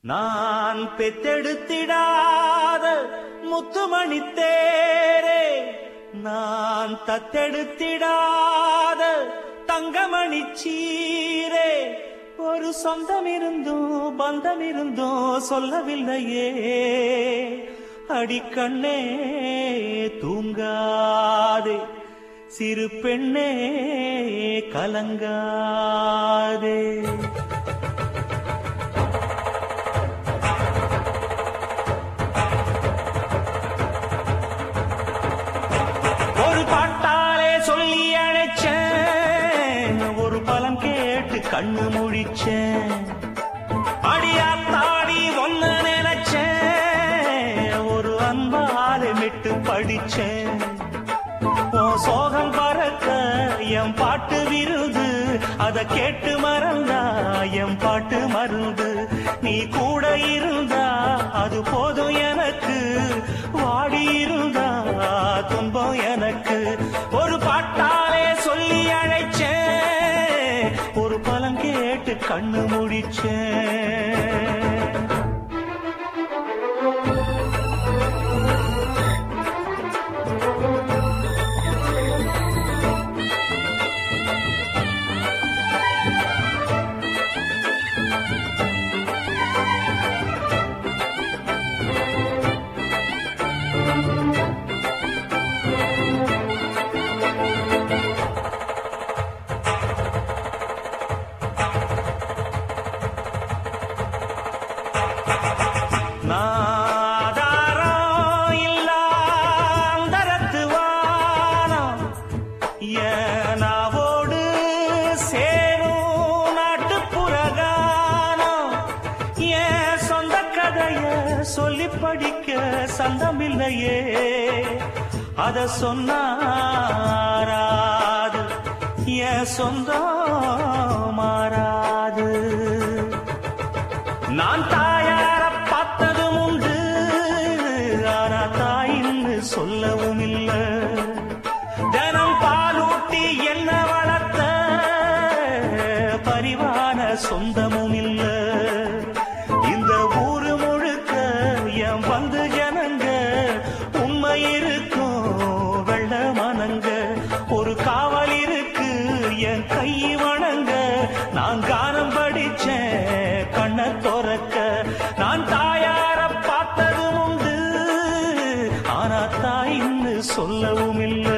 நான் பெத்தெடுத்திடாத முத்துமணி தேரே நான் தத்தெடுத்திடாத தங்கமணி சீரே ஒரு சொந்தம் இருந்தும் பந்தம் இருந்தும் சொல்லவில்லையே அடிக்கண்ணே தூங்காதே சிறு பெண்ணே கலங்காதே ஒரு பாட்டாலே சொல்லி அழைச்சேன் ஒரு பலம் கேட்டு கண்ணு முழிச்சேன் அடியாத்தாடி ஒன்னு நினைச்சேன் ஒரு அன்பாலே விட்டு படிச்சேன் உன் சோகம் பறக்க என் பாட்டு விருது அத கேட்டு மறந்தா என் பாட்டு மருந்து நீ கூட இருந்தா அது போதும் எனக்கு வாடி இருந்தா துன்பம் எனக்கு ஒரு பாட்டாலே சொல்லி அழைச்சேன் ஒரு பலம் கேட்டு கண்ணு முடிச்சேன் நாதாரம் இல்லாந்தரத்து வானம் என் நாவோடு சேரும் நாட்டுப்புற கானம் என் சொந்த கதைய சொல்லி படிக்க சந்தமில்லையே அத சொன்னாராது என் சொந்தம் மாறாது நான் தாயார பார்த்ததும் உண்டு ஆனா தாயின்னு சொல்லவும் இல்ல தினம் பாலூட்டி என்ன வளர்த்த பரிவான சொந்தமும் இல்ல இந்த ஊரு முழுக்க என் வந்து ஜனங்க உண்மை இருக்கும் வெள்ள மனங்க ஒரு காவல் இருக்கு என் கை வணங்க நான் கானம் படிச்சேன் கண்ண துறக்க நான் தாயார பார்த்ததும் உண்டு ஆனா தாயின்னு சொல்லவும் இல்லை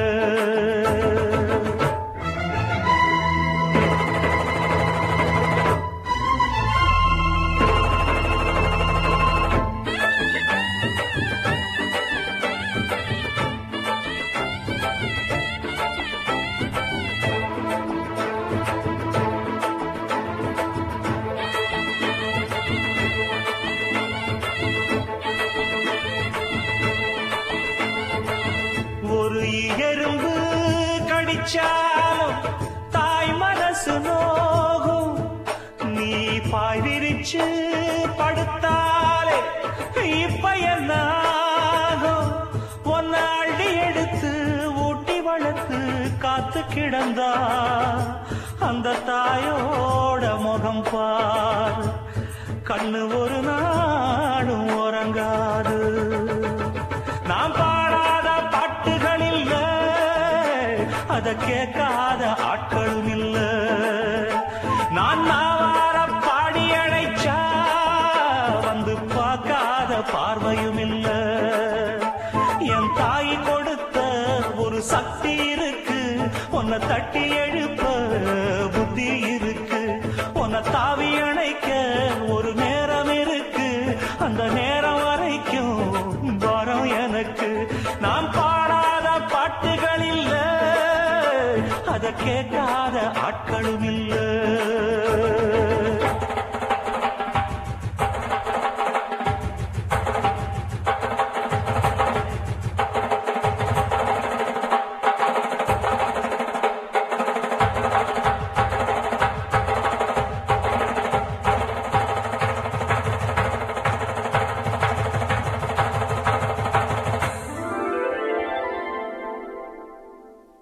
ஒரு எறும்பு கடிச்சாலும் தாய் மனசு நோகும் நீ பாய் விரிச்சு படுத்தாலே இப்ப என்ன ஆகும் ஒன்ன அள்ளி எடுத்து ஊட்டி வளர்த்து காத்து கிடந்தா அந்த தாயோட முகம் பார் கண்ணு ஒரு நாளும் உறங்காது நாம் பாடாத பாட்டுகள் இல்ல அத கேட்காத ஆட்களும் இல்ல நான் நாவார பாடி அழைச்சா வந்து பார்க்காத பார்வையும் இல்ல என் தாய் கொடுத்த ஒரு சக்தி இருக்கு உன்னை தட்டி எழுப்ப புத்தி இருக்கு உன்னை தாவி அணைக்க ஒரு நேரம் இருக்கு அந்த நேரம் வரைக்கும் வரம் எனக்கு நான் பாடாத பாட்டுகள் இல்ல அத கேட்காத ஆட்களும் இல்லை